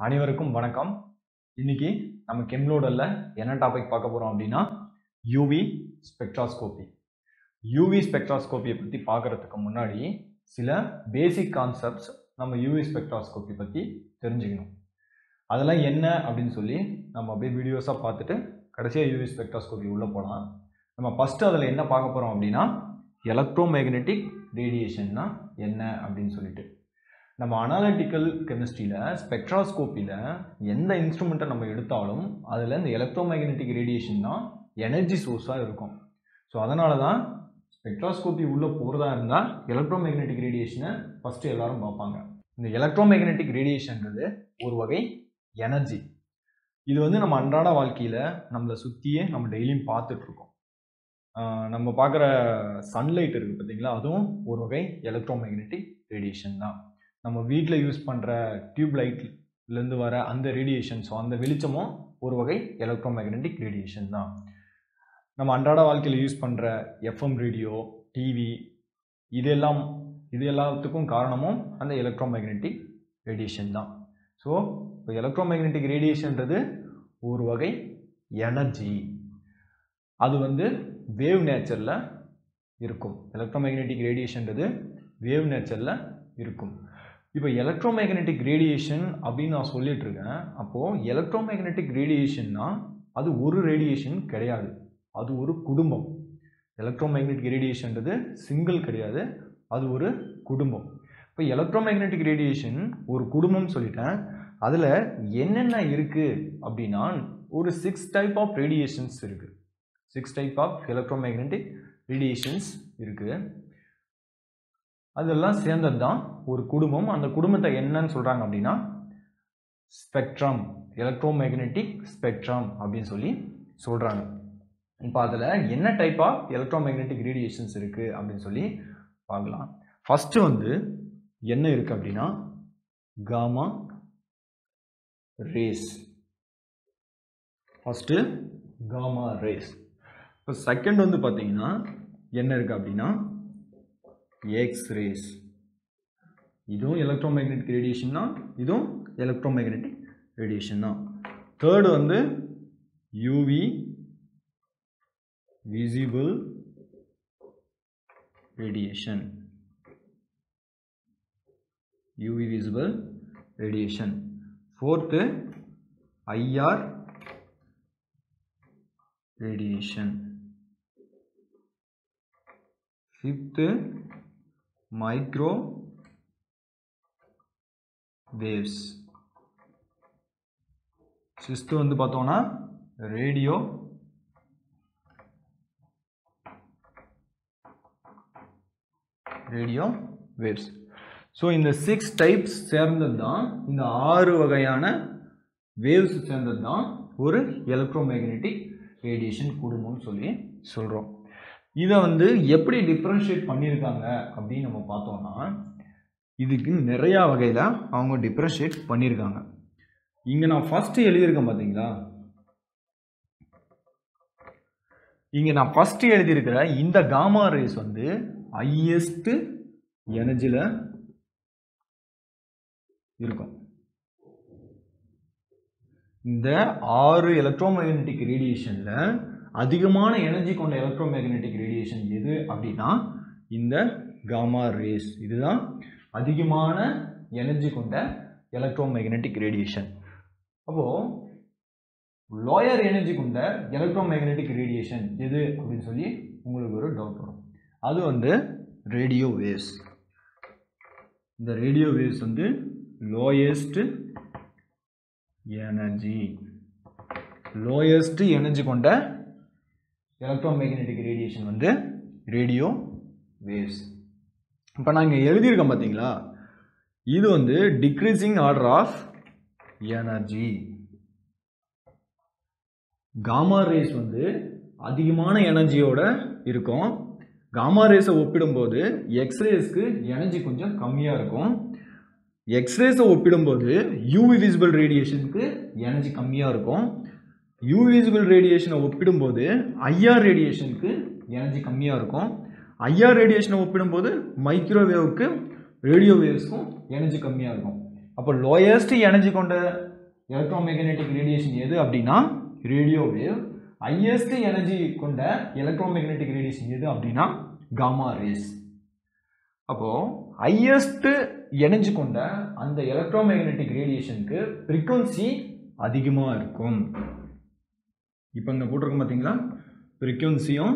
அனைவருக்கும் வணக்கம் இன்னைக்கு நம்ம கெம்லோடல்ல என்ன டாபிக் பார்க்க போறோம் அப்படின்னா யூவி ஸ்பெக்ட்ராஸ்கோபி யூவி ஸ்பெக்ட்ராஸ்கோபியை பற்றி பார்க்கறதுக்கு முன்னாடி சில பேசிக் கான்செப்ட்ஸ் நம்ம யூவி ஸ்பெக்ட்ராஸ்கோபி பற்றி தெரிஞ்சுக்கணும் அதெல்லாம் என்ன அப்படின்னு சொல்லி நம்ம அப்படியே வீடியோஸாக பார்த்துட்டு கடைசியாக யூவி ஸ்பெக்ட்ராஸ்கோபி உள்ளே போகலாம் நம்ம ஃபஸ்ட்டு அதில் என்ன பார்க்க போகிறோம் அப்படின்னா எலக்ட்ரோ மேக்னெட்டிக் ரேடியேஷன்னா என்ன அப்படின்னு சொல்லிட்டு நம்ம அனாலிட்டிக்கல் கெமிஸ்ட்ரியில் ஸ்பெக்ட்ராஸ்கோப்பியில் எந்த இன்ஸ்ட்ருமெண்ட்டை நம்ம எடுத்தாலும் அதில் இந்த எலக்ட்ரோ மேக்னெட்டிக் ரேடியேஷன் தான் எனர்ஜி சோர்ஸாக இருக்கும் ஸோ அதனால தான் ஸ்பெக்ட்ராஸ்கோப்பி உள்ளே போகிறதா இருந்தால் எலக்ட்ரோ மேக்னெட்டிக் ரேடியேஷனை ஃபஸ்ட்டு எல்லாரும் பார்ப்பாங்க இந்த எலக்ட்ரோ மேக்னெட்டிக் ரேடியேஷன்றது ஒரு வகை எனர்ஜி இது வந்து நம்ம அன்றாட வாழ்க்கையில் நம்மளை சுற்றியே நம்ம டெய்லியும் பார்த்துட்ருக்கோம் நம்ம பார்க்குற சன்லைட் இருக்குது பார்த்தீங்களா அதுவும் ஒரு வகை எலக்ட்ரோ மேக்னெட்டிக் ரேடியேஷன் தான் நம்ம வீட்டில் யூஸ் பண்ணுற டியூப் லைட்லேருந்து வர அந்த ரேடியேஷன் ஸோ அந்த வெளிச்சமும் ஒரு வகை எலக்ட்ரோ மேக்னெட்டிக் ரேடியேஷன் தான் நம்ம அன்றாட வாழ்க்கையில் யூஸ் பண்ணுற எஃப்எம் ரேடியோ டிவி இதெல்லாம் இது எல்லாத்துக்கும் காரணமும் அந்த எலக்ட்ரோ மேக்னெட்டிக் ரேடியேஷன் தான் ஸோ இப்போ எலக்ட்ரோ மேக்னெட்டிக் ரேடியேஷன்றது ஒரு வகை எனர்ஜி அது வந்து வேவ் நேச்சரில் இருக்கும் எலக்ட்ரோ மேக்னெட்டிக் ரேடியேஷன்றது வேவ் நேச்சரில் இருக்கும் இப்போ எலக்ட்ரோ மேக்னெட்டிக் ரேடியேஷன் அப்படின்னு நான் சொல்லிட்டு இருக்கேன் அப்போது எலக்ட்ரோ மேக்னெட்டிக் ரேடியேஷன்னா அது ஒரு ரேடியேஷன் கிடையாது அது ஒரு குடும்பம் எலக்ட்ரோ மேக்னெட்டிக் ரேடியேஷன்றது சிங்கிள் கிடையாது அது ஒரு குடும்பம் இப்போ எலக்ட்ரோ மேக்னெட்டிக் ரேடியேஷன் ஒரு குடும்பம் சொல்லிட்டேன் அதில் என்னென்ன இருக்குது அப்படின்னா ஒரு சிக்ஸ் டைப் ஆஃப் ரேடியேஷன்ஸ் இருக்குது six type of electromagnetic radiations இருக்குது அதெல்லாம் சேர்ந்தது தான் ஒரு குடும்பம் அந்த குடும்பத்தை என்னன்னு சொல்கிறாங்க அப்படின்னா ஸ்பெக்ட்ரம் எலக்ட்ரோ மேக்னெட்டிக் ஸ்பெக்ட்ரம் அப்படின்னு சொல்லி சொல்கிறாங்க இப்போ அதில் என்ன type of electromagnetic radiations இருக்குது அப்படின்னு சொல்லி பார்க்கலாம் ஃபஸ்ட்டு வந்து என்ன இருக்குது அப்படின்னா gamma rays first gamma rays இப்போ செகண்ட் வந்து பார்த்தீங்கன்னா என்ன இருக்குது அப்படின்னா எக்ஸ் ரேஸ் இதுவும் எலக்ட்ரோ மேக்னெட்டிக் ரேடியேஷன் தான் இதுவும் எலக்ட்ரோ மேக்னெட்டிக் ரேடியேஷன் தான் தேர்டு வந்து UV visible radiation UV visible radiation fourth IR radiation fifth microwaves sixth வந்து பார்த்தோன்னா ரேடியோ ரேடியோ வேவ்ஸ் ஸோ இந்த சிக்ஸ் டைப்ஸ் சேர்ந்தது தான் இந்த ஆறு வகையான வேவ்ஸ் சேர்ந்தது தான் ஒரு எலக்ட்ரோ மேக்னெட்டிக் ரேடியேஷன் குடும்பம்னு சொல்லி சொல்கிறோம் இதை வந்து எப்படி டிஃப்ரென்ஷியேட் பண்ணியிருக்காங்க அப்படின்னு நம்ம பார்த்தோம்னா இதுக்கு நிறையா வகையில் அவங்க டிஃப்ரென்ஷியேட் பண்ணியிருக்காங்க இங்கே நான் ஃபஸ்ட்டு எழுதியிருக்கேன் பார்த்தீங்களா இங்கே நான் ஃபஸ்ட்டு எழுதியிருக்கிற இந்த காமா ரேஸ் வந்து ஹையஸ்ட்டு எனர்ஜியில் இருக்கும் இந்த ஆறு எலக்ட்ரோ மேக்னெட்டிக் ரேடியேஷனில் அதிகமான எனர்ஜி கொண்ட எலக்ட்ரோ மேக்னெட்டிக் ரேடியேஷன் எது அப்படின்னா இந்த காமா ரேஸ் இதுதான் அதிகமான எனர்ஜி கொண்ட எலக்ட்ரோ மேக்னெட்டிக் ரேடியேஷன் அப்போது லோயர் எனர்ஜி கொண்ட எலக்ட்ரோ மேக்னெட்டிக் ரேடியேஷன் எது அப்படின்னு சொல்லி உங்களுக்கு ஒரு டவுட் வரும் அது வந்து ரேடியோ வேவ்ஸ் இந்த ரேடியோ வேவ்ஸ் வந்து லோயஸ்ட் எனர்ஜி லோயஸ்ட் எனர்ஜி கொண்ட எலக்ட்ரோ மேக்னெட்டிக் ரேடியேஷன் வந்து ரேடியோ வேவ்ஸ் இப்போ நான் இங்கே எழுதியிருக்கேன் பார்த்தீங்களா இது வந்து decreasing order of energy gamma rays வந்து அதிகமான எனர்ஜியோட இருக்கும் காமா ரேஸை ஒப்பிடும்போது எக்ஸ்ரேஸ்க்கு எனர்ஜி கொஞ்சம் கம்மியாக இருக்கும் எக்ஸ்ரேஸை ஒப்பிடும்போது யூவி விசிபிள் ரேடியேஷனுக்கு எனர்ஜி கம்மியாக இருக்கும் யூவி விசிபிள் ரேடியேஷனை ஒப்பிடும்போது ஐஆர் ரேடியேஷனுக்கு எனர்ஜி கம்மியாக இருக்கும் ஐஆர் ரேடியேஷனை ஒப்பிடும்போது மைக்ரோவேவுக்கு ரேடியோ வேவ்ஸ்க்கும் எனர்ஜி கம்மியாக இருக்கும் அப்போ லோயஸ்ட் எனர்ஜி கொண்ட எலக்ட்ரோமேக்னெட்டிக் ரேடியேஷன் எது அப்படின்னா ரேடியோ வேவ் ஹையஸ்ட் எனர்ஜி கொண்ட எலக்ட்ரோமேக்னெட்டிக் ரேடியேஷன் எது அப்படின்னா காமா ரேஸ் அப்போ ஹையஸ்ட் எனர்ஜி கொண்ட அந்த எலக்ட்ரோமேக்னெட்டிக் ரேடியேஷனுக்கு ஃப்ரீக்குவன்சி அதிகமாக இருக்கும் இப்போ இங்கே போட்டிருக்கோம் பார்த்தீங்களா ஃப்ரீக்குவன்சியும்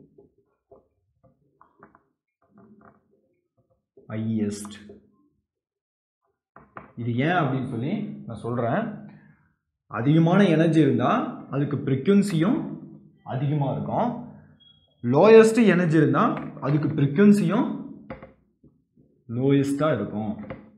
ஹையஸ்ட் இது ஏன் அப்படின்னு சொல்லி நான் சொல்கிறேன் அதிகமான எனர்ஜி இருந்தால் அதுக்கு ஃப்ரீக்குவன்சியும் அதிகமாக இருக்கும் லோயஸ்ட் எனர்ஜி இருந்தால் அதுக்கு ஃப்ரீக்குவன்சியும் லோயஸ்ட்டாக இருக்கும்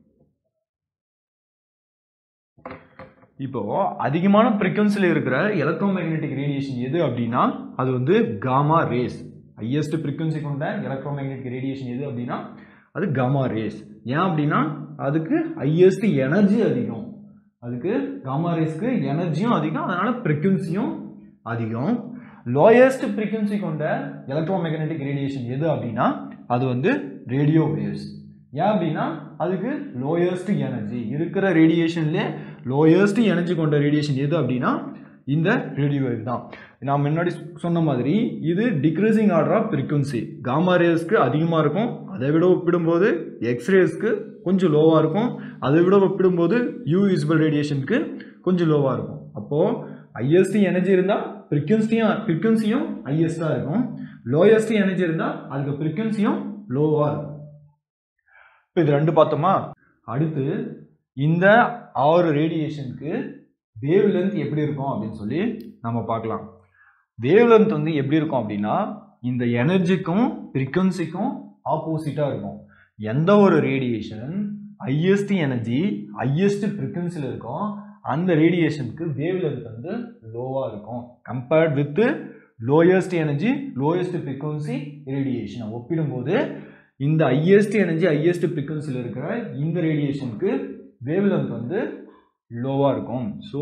இப்போ அதிகமான ஃப்ரீக்குவன்சியில் இருக்கிற எலக்ட்ரோமேக்னெட்டிக் ரேடியேஷன் எது அப்படின்னா அது வந்து காமா ரேஸ் ஹையஸ்ட் ஃப்ரீக்குவன்சி கொண்ட எலக்ட்ரோமேக்னெட்டிக் ரேடியேஷன் எது அப்படின்னா அது காமா ரேஸ் ஏன் அப்படின்னா அதுக்கு ஹையஸ்ட் எனர்ஜி அதிகம் அதுக்கு காமா ரேஸ்க்கு எனர்ஜியும் அதிகம் அதனால ஃப்ரீக்குவன்சியும் அதிகம் லோயஸ்ட் ஃப்ரீக்குவன்சி கொண்ட எலக்ட்ரோமேக்னெட்டிக் ரேடியேஷன் எது அப்படின்னா அது வந்து ரேடியோ வேவ்ஸ் ஏன் அப்படின்னா அதுக்கு லோயஸ்ட் எனர்ஜி இருக்கிற ரேடியேஷன்லேயே லோயஸ்ட் எனர்ஜி கொண்ட ரேடியேஷன் எது அப்படின்னா இந்த ரேடியோ வேவ் தான் நான் முன்னாடி சொன்ன மாதிரி இது decreasing order of frequency gamma ரேஸ்க்கு அதிகமாக இருக்கும் அதை விட ஒப்பிடும்போது எக்ஸ்ரேஸ்க்கு கொஞ்சம் லோவாக இருக்கும் அதை விட ஒப்பிடும்போது யூ விசிபிள் ரேடியேஷனுக்கு கொஞ்சம் லோவாக இருக்கும் அப்போது ஹையஸ்ட் எனர்ஜி இருந்தால் ஃப்ரீக்குவன்சியும் ஃப்ரீக்குவன்சியும் ஹையஸ்ட்டாக இருக்கும் லோயஸ்ட் எனர்ஜி இருந்தால் அதுக்கு ஃப்ரீக்குவன்சியும் லோவாக இருக்கும் இப்போ இது ரெண்டு பார்த்தோமா அடுத்து இந்த ஆறு ரேடியேஷனுக்கு வேவ் லென்த் எப்படி இருக்கும் அப்படின்னு சொல்லி நம்ம பார்க்கலாம் வேவ் லென்த் வந்து எப்படி இருக்கும் அப்படின்னா இந்த எனர்ஜிக்கும் ஃப்ரீக்குவன்சிக்கும் ஆப்போசிட்டாக இருக்கும் எந்த ஒரு ரேடியேஷன் ஹையஸ்ட் எனர்ஜி ஹையஸ்ட் ஃப்ரீக்குவன்சியில் இருக்கும் அந்த ரேடியேஷனுக்கு வேவ் லென்த் வந்து லோவாக இருக்கும் compared with lowest energy lowest frequency ரேடியேஷனை ஒப்பிடும்போது இந்த ஹையஸ்ட் எனர்ஜி ஹையஸ்ட் ஃப்ரீக்குவன்சியில் இருக்கிற இந்த ரேடியேஷனுக்கு வேவ் லென்த் வந்து லோவாக இருக்கும் ஸோ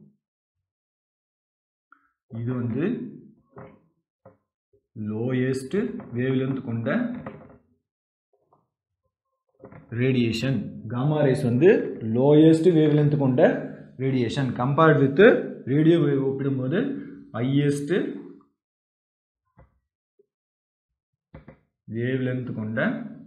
இது வந்து லோயஸ்ட் வேவ் லென்த் கொண்ட ரேடியேஷன் காமா ரேஸ் வந்து லோயஸ்ட் வேவ் லென்த் கொண்ட radiation compared with radio wave ஒப்பிடும்போது ஹையஸ்ட் வேவ் லென்த் கொண்ட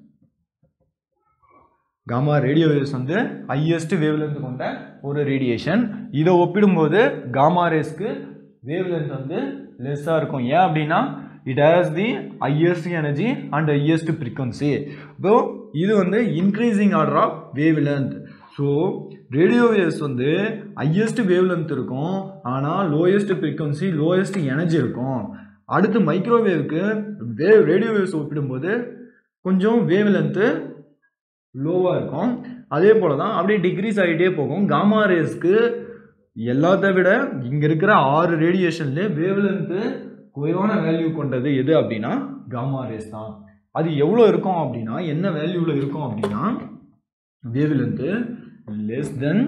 காமா ரேடியோ வேவ்ஸ் வந்து ஹையஸ்ட் வேவ் லென்த் கொண்ட ஒரு ரேடியேஷன் இதை ஒப்பிடும்போது காமா ரேஸ்க்கு வேவ் லென்த் வந்து லெஸ்ஸாக இருக்கும் ஏன் அப்படின்னா it has the highest energy and highest frequency இப்போ இது வந்து increasing order of wavelength so radio waves வந்து ஹையஸ்ட் வேவ் லென்த் இருக்கும் ஆனால் லோயஸ்ட் ஃப்ரீக்வன்சி லோயஸ்ட் எனர்ஜி இருக்கும் அடுத்து மைக்ரோவேவ்க்கு வேவ் ரேடியோ வேவ்ஸ் ஒப்பிடும்போது கொஞ்சம் வேவ் லென்த்து லோவாக இருக்கும் அதே போல் தான் அப்படியே டிக்ரீஸ் ஆகிட்டே போகும் காமா ரேஸ்க்கு எல்லாத்த விட இங்கே இருக்கிற ஆறு ரேடியேஷன்லேயே வேவ் லென்த்து குறைவான வேல்யூ கொண்டது எது அப்படின்னா காமா ரேஸ் தான் அது எவ்வளோ இருக்கும் அப்படின்னா என்ன வேல்யூவில் இருக்கும் அப்படின்னா wavelength less than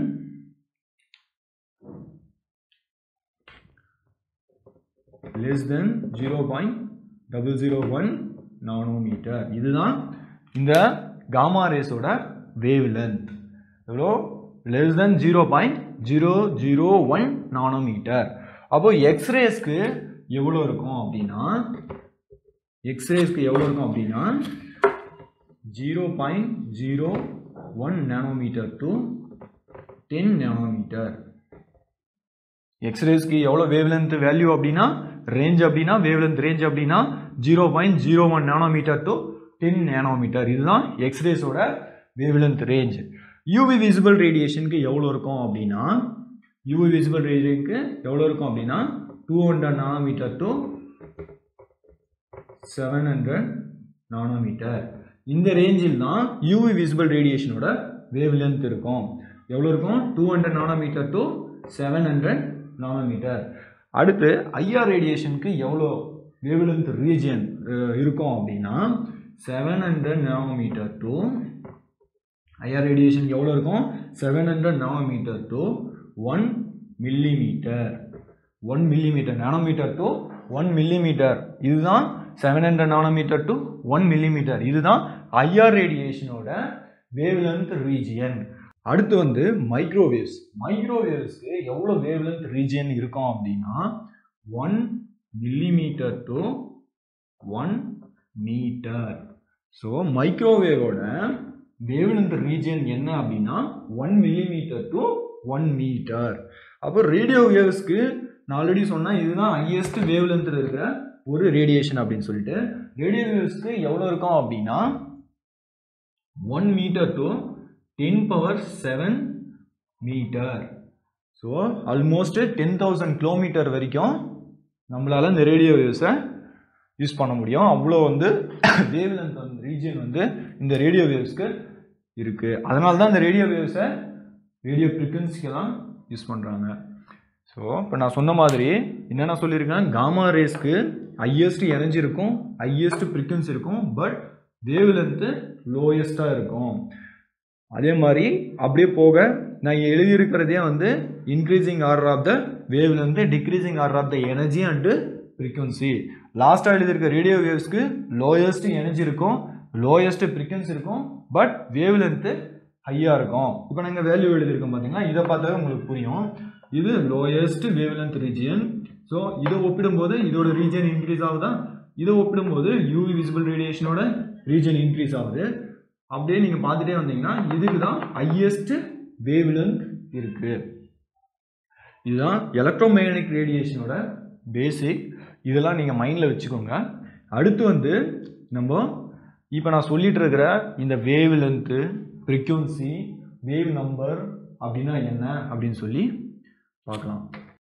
less than zero point double zero one nanometre இதுதான் இந்த காமா ரேஸோட வேவ் லென்த் எவ்வளோ less than zero point zero zero one nanometre அப்போ எக்ஸ்ரேஸ்க்கு எவ்வளோ இருக்கும் அப்படின்னா எக்ஸ்ரேஸ்க்கு எவ்வளோ இருக்கும் அப்படின்னா zero point zero one nanometre to ten nanometre எக்ஸ்ரேஸ்க்கு எவ்வளோ வேவ் லென்த் வேல்யூ அப்படின்னா ரேஞ்ச் அப்படின்னா வேவ் லென்த் ரேஞ்ச் அப்படின்னா zero point zero one nanometre to ten nanometre இதுதான் எக்ஸ்ரேஸோட wave wavelength range UV visible ரேடியேஷனுக்கு எவ்வளோ இருக்கும் அப்படின்னா யூவி விசிபிள் ரேடியனுக்கு எவ்வளோ இருக்கும் அப்படின்னா two hundred nanometre to seven hundred nanometre இந்த ரேஞ்சில் தான் யூவி விசிபிள் ரேடியேஷனோட வேவ் லென்த் இருக்கும் எவ்வளோ இருக்கும் two hundred nanometre to seven hundred nanometre அடுத்து ஐஆர் ரேடியேஷனுக்கு எவ்வளோ வேவ் லென்த் ரீஜியன் இருக்கும் அப்படின்னா seven hundred nanometre to IR radiation எவ்வளோ இருக்கும் seven hundred nanometre to one millimetre one millimetre nanometre to one millimetre இதுதான் seven hundred nanometre to one millimetre இதுதான் IR ரேடியேஷனோட வேவ் லென்த் ரீஜியன் அடுத்து வந்து microwaves மைக்ரோவேவ்ஸ்க்கு எவ்வளோ வேவ்லென்த் ரீஜியன் இருக்கும் அப்படின்னா one millimetre to one metre so மைக்ரோவேவோட வேவ்லென்த் ரீஜியன் என்ன அப்படின்னா one millimetre to one metre அப்போ ரேடியோ வேவ்ஸ்க்கு நான் ஆல்ரெடி சொன்னேன் இதுதான் ஹையஸ்ட் வேவ்லென்த்தில் இருக்கிற ஒரு ரேடியேஷன் அப்படின்னு சொல்லிட்டு ரேடியோ வேவ்ஸ்க்கு எவ்வளோ இருக்கும் அப்படின்னா one metre to ten power seven metre so almost ten thousand kilometre வரைக்கும் நம்மளால் இந்த ரேடியோ வேவ்ஸை யூஸ் பண்ண முடியும் அவ்வளோ வந்து வேவ் லென்த் வந்து ரீஜியன் வந்து இந்த ரேடியோ வேவ்ஸ்க்கு இருக்குது அதனால தான் இந்த ரேடியோ வேவ்ஸை ரேடியோ ஃப்ரீக்வன்சிக்கெல்லாம் யூஸ் பண்ணுறாங்க ஸோ இப்போ நான் சொன்ன மாதிரி என்னென்ன சொல்லியிருக்கேன் காமா ரேஸ்க்கு ஹையஸ்ட் எனர்ஜி இருக்கும் ஹையஸ்ட் ஃப்ரீக்வன்சி இருக்கும் பட் வேவ் லென்த்து லோயஸ்ட்டாக இருக்கும் அதே மாதிரி அப்படியே போக நான் இங்க எழுதியிருக்கிறதே வந்து increasing order of the wavelength decreasing order of the energy and frequency லாஸ்ட்டாக எழுதியிருக்க ரேடியோ வேவ்ஸ்க்கு லோயஸ்ட் எனர்ஜி இருக்கும் லோயஸ்ட் ஃப்ரீக்வன்சி இருக்கும் பட் வேவ் லென்த்து ஹையாக இருக்கும் இப்போ நாங்கள் வேல்யூ எழுதியிருக்கோம் பார்த்தீங்கன்னா இதை பார்த்தாவே உங்களுக்கு புரியும் இது lowest wave length region so இதை ஒப்பிடும்போது இதோட ரீஜியன் இன்க்ரீஸ் ஆகுதா இதை ஒப்பிடும்போது யூவி விசிபிள் ரேடியேஷனோட ரீஜன் இன்க்ரீஸ் ஆகுது அப்படியே நீங்கள் பார்த்துட்டே வந்தீங்கன்னா இதுக்கு தான் ஹையஸ்ட் வேவ் லென்த் இருக்குது இதுதான் எலக்ட்ரோமேக்னடிக் ரேடியேஷனோட பேசிக் இதெல்லாம் நீங்கள் மைண்டில் வச்சுக்கோங்க அடுத்து வந்து நம்ம இப்போ நான் சொல்லிட்டு இருக்கிற இந்த wave length frequency wave number அப்படின்னா என்ன அப்படின்னு சொல்லி பார்க்கலாம்